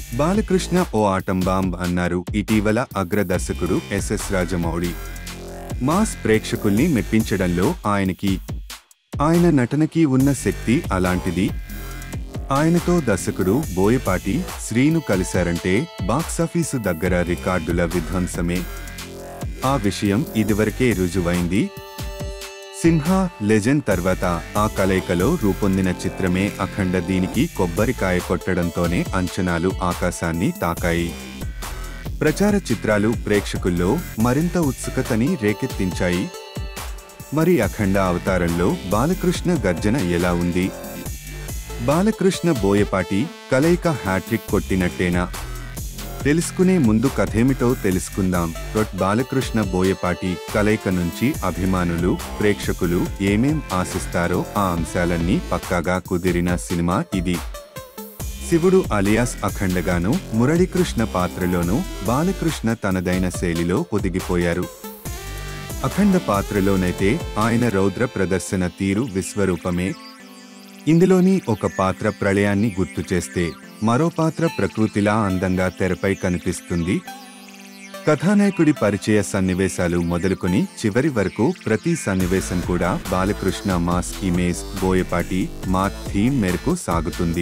బాలకృష్ణ ఓ atom bomb అన్నారు ఇటీవల అగ్రదర్శకుడు SS Rajamouli mass ప్రేక్షకుల్ని మెప్పించడంలో ఆయనకి ఆయన నటనకి ఉన్న శక్తి అలాంటిది ఆయనతో దర్శకుడు బోయపాటి శ్రీను కలిశారంటే బాక్సాఫీసు దగ్గర రికార్డుల విధ్వంసమే ఆ విషయం ఇదివరకే రుజువైంది సింహ లెజెండ్ తర్వాత ఆ కలయికలో రూపొందిన చిత్రమే అఖండ దీనికి కొబ్బరికాయ కొట్టడంతోనే అంచనాలు ఆకాశాన్ని తాకాయి ప్రచార చిత్రాలు ప్రేక్షకుల్లో మరింత ఉత్సుకతని రేకెత్తించాయి మరి అఖండ అవతారంలో బాలకృష్ణ గర్జన ఎలా ఉంది బాలకృష్ణ బోయపాటి కలయిక హ్యాట్రిక్ కొట్టినట్టేనా తెలుసుకునే ముందు కథేమిటో తెలుసుకుందాం రొట్ బాలకృష్ణ బోయపాటి కలయిక నుంచి అభిమానులు ప్రేక్షకులు ఏమేం ఆశిస్తారో ఆ అంశాలన్నీ పక్కాగా కుదిరిన సినిమా ఇది శివుడు అలియాస్ అఖండగాను మురళీకృష్ణ పాత్రలోనూ బాలకృష్ణ తనదైన శైలిలో ఒదిగిపోయారు అఖండ పాత్రలోనైతే ఆయన రౌద్ర ప్రదర్శన తీరు విశ్వరూపమే ఇందులోని ఒక పాత్ర ప్రళయాన్ని గుర్తు చేస్తే మరో పాత్ర ప్రకృతిలా అందంగా తెరపై కనిపిస్తుంది కథానాయకుడి పరిచయ సన్నివేశాలు మొదలుకొని చివరి వరకు ప్రతి సన్నివేశం కూడా బాలకృష్ణ మాస్ ఇమేజ్ బోయపాటి మా థీమ్ మేరకు సాగుతుంది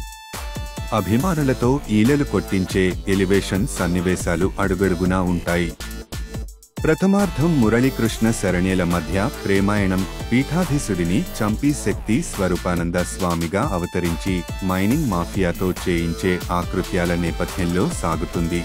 అభిమానులతో ఈలలు కొట్టించే ఎలివేషన్ సన్నివేశాలు అడుగడుగునా ఉంటాయి ప్రథమార్థం మురళీకృష్ణ శరణ్యల మధ్య ప్రేమాయణం పీఠాధీశుడిని చంపి శక్తి స్వరూపానంద స్వామిగా అవతరించి మైనింగ్ మాఫియాతో చేయించే ఆకృత్యాల నేపథ్యంలో సాగుతుంది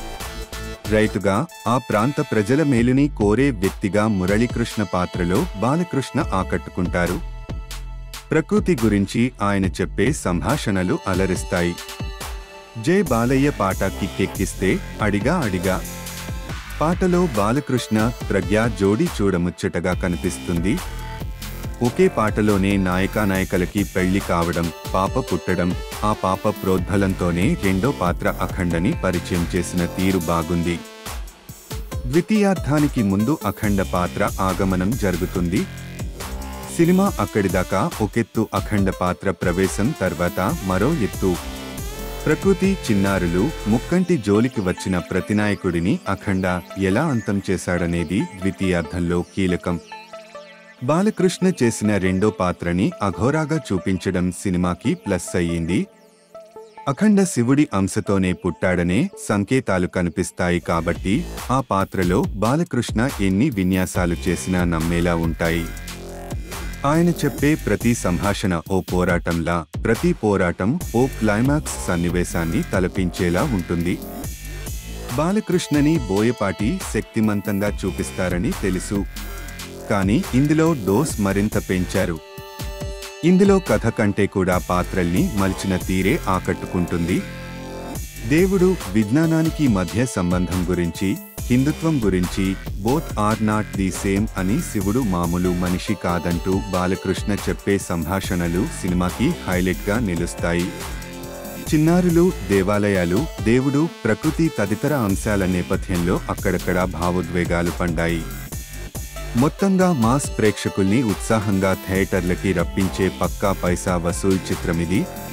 రైతుగా ఆ ప్రాంత ప్రజల మేలుని కోరే వ్యక్తిగా మురళీకృష్ణ పాత్రలో బాలకృష్ణ ఆకట్టుకుంటారు ప్రకృతి గురించి ఆయన చెప్పే సంభాషణలు అలరిస్తాయి జై బాలయ్య పాట కిక్కెక్కిస్తే అడిగా అడిగా పాటలో బాలకృష్ణ ప్రజ్ఞ జోడీ చూడముచ్చటగా కనిపిస్తుంది ఒకే పాటలోనే నాయకానాయకలకి పెళ్లి కావడం పాప పుట్టడం ఆ పాప ప్రోద్బలంతోనే రెండో పాత్ర అఖండని పరిచయం చేసిన తీరు బాగుంది ద్వితీయార్థానికి ముందు అఖండ పాత్ర ఆగమనం జరుగుతుంది సినిమా అక్కడిదాకా ఒకెత్తు అఖండ పాత్ర ప్రవేశం తర్వాత మరో ఎత్తు ప్రకృతి చిన్నారులు ముక్కంటి జోలికి వచ్చిన ప్రతినాయకుడిని అఖండ ఎలా అంతం చేశాడనేది ద్వితీయార్థంలో కీలకం బాలకృష్ణ చేసిన రెండో పాత్రని అఘోరాగా చూపించడం సినిమాకి ప్లస్ అయ్యింది అఖండ శివుడి అంశతోనే పుట్టాడనే సంకేతాలు కనిపిస్తాయి కాబట్టి ఆ పాత్రలో బాలకృష్ణ ఎన్ని విన్యాసాలు చేసినా నమ్మేలా ఉంటాయి ఆయన చెప్పే ప్రతి సంభాషణ ఓ పోరాటంలా ప్రతి పోరాటం ఓ క్లైమాక్స్ సన్నివేశాన్ని తలపించేలా ఉంటుంది బాలకృష్ణని బోయపాటి శక్తిమంతంగా చూపిస్తారని తెలుసు కానీ ఇందులో డోస్ మరింత పెంచారు ఇందులో కథ కంటే కూడా పాత్రల్ని మలిచిన తీరే ఆకట్టుకుంటుంది దేవుడు విజ్ఞానానికి మధ్య సంబంధం గురించి హిందుత్వం గురించి both are not the same అని శివుడు మామూలు మనిషి కాదంటూ బాలకృష్ణ చెప్పే సంభాషణలు సినిమాకి హైలైట్ గా నిలుస్తాయి చిన్నారులు దేవాలయాలు దేవుడు ప్రకృతి తదితర అంశాల నేపథ్యంలో అక్కడక్కడ భావోద్వేగాలు పండాయి మొత్తంగా మాస్ ప్రేక్షకుల్ని ఉత్సాహంగా థియేటర్లకి రప్పించే పక్కా పైసా వసూల్ చిత్రమిది